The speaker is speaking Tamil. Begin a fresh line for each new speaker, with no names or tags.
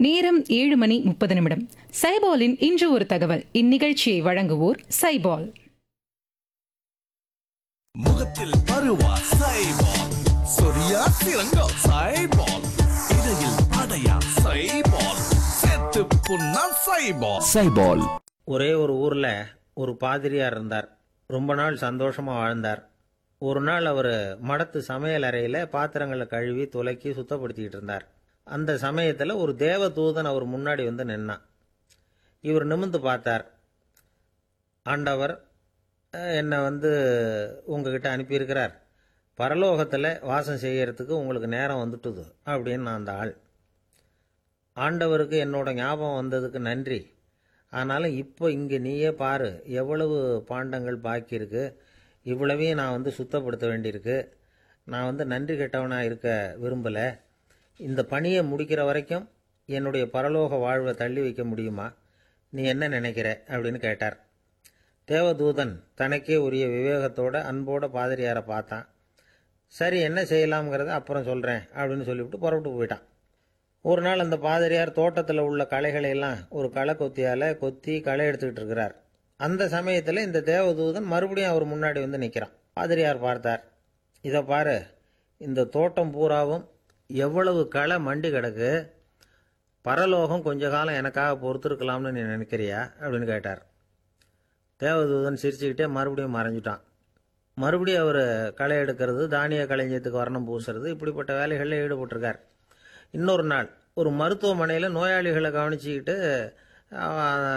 நேரம் ஏழு மணி முப்பது நிமிடம் சைபாலின் இன்று ஒரு தகவல் இந்நிகழ்ச்சியை வழங்குவோர் சைபால்
முகத்தில் பருவா சைபால் சொரியா சிறங்கோ சைபால் இடையில் படையா சைபால் செத்து புண்ணா சைபால்
சைபால்
ஒரே ஒரு ஊரில் ஒரு பாதிரியார் இருந்தார் ரொம்ப நாள் சந்தோஷமாக வாழ்ந்தார் ஒரு நாள் அவர் மடத்து சமையல் அறையில் பாத்திரங்களை கழுவி துலக்கி சுத்தப்படுத்திக்கிட்டு இருந்தார் அந்த சமயத்தில் ஒரு தேவ தூதன் அவர் முன்னாடி வந்து நின்னான் இவர் நிமிர்ந்து பார்த்தார் ஆண்டவர் அஹ், என்னை வந்து உங்ககிட்ட அனுப்பியிருக்கிறார் பரலோகத்தில் வாசம் செய்யறதுக்கு உங்களுக்கு நேரம் வந்துட்டுது அப்படின்னு நான் அந்த ஆள் ஆண்டவருக்கு என்னோட ஞாபகம் வந்ததுக்கு நன்றி ஆனாலும் இப்போ இங்கே நீயே பாரு எவ்வளவு பாண்டங்கள் பாக்கி இருக்கு இவ்வளவையும் நான் வந்து சுத்தப்படுத்த வேண்டியிருக்கு நான் வந்து நன்றி கெட்டவனாக இருக்க விரும்பலை இந்த பணியை முடிக்கிற வரைக்கும் என்னுடைய பரலோக வாழ்வை தள்ளி வைக்க முடியுமா நீ என்ன நினைக்கிற அப்படின்னு கேட்டார் தேவதூதன் தனக்கே உரிய விவேகத்தோட அன்போட பாதிரியாரை பார்த்தான் சரி என்ன செய்யலாம்ங்கிறத அப்புறம் சொல்கிறேன் அப்படின்னு சொல்லிவிட்டு புறப்பட்டு போயிட்டான் ஒரு நாள் அந்த பாதிரியார் தோட்டத்தில் உள்ள களைகளை எல்லாம் ஒரு களை கொத்தியால் கொத்தி களை எடுத்துக்கிட்டு இருக்கிறார் அந்த சமயத்தில் இந்த தேவதூதன் மறுபடியும் அவர் முன்னாடி வந்து நிற்கிறான் பாதிரியார் பார்த்தார் இதை பாரு இந்த தோட்டம் பூராவும் எவ்வளவு களை மண்டி கிடக்கு பரலோகம் கொஞ்ச காலம் எனக்காக பொறுத்திருக்கலாம்னு நீ நினைக்கிறியா அப்படின்னு கேட்டார் தேவதூதன் சிரிச்சுக்கிட்டே மறுபடியும் மறைஞ்சிட்டான் மறுபடியும் அவர் களை எடுக்கிறது தானிய களஞ்சியத்துக்கு வர்ணம் பூசுறது இப்படிப்பட்ட வேலைகளில் ஈடுபட்டிருக்கார் இன்னொரு நாள் ஒரு மருத்துவமனையில் நோயாளிகளை கவனிச்சுக்கிட்டு அவன்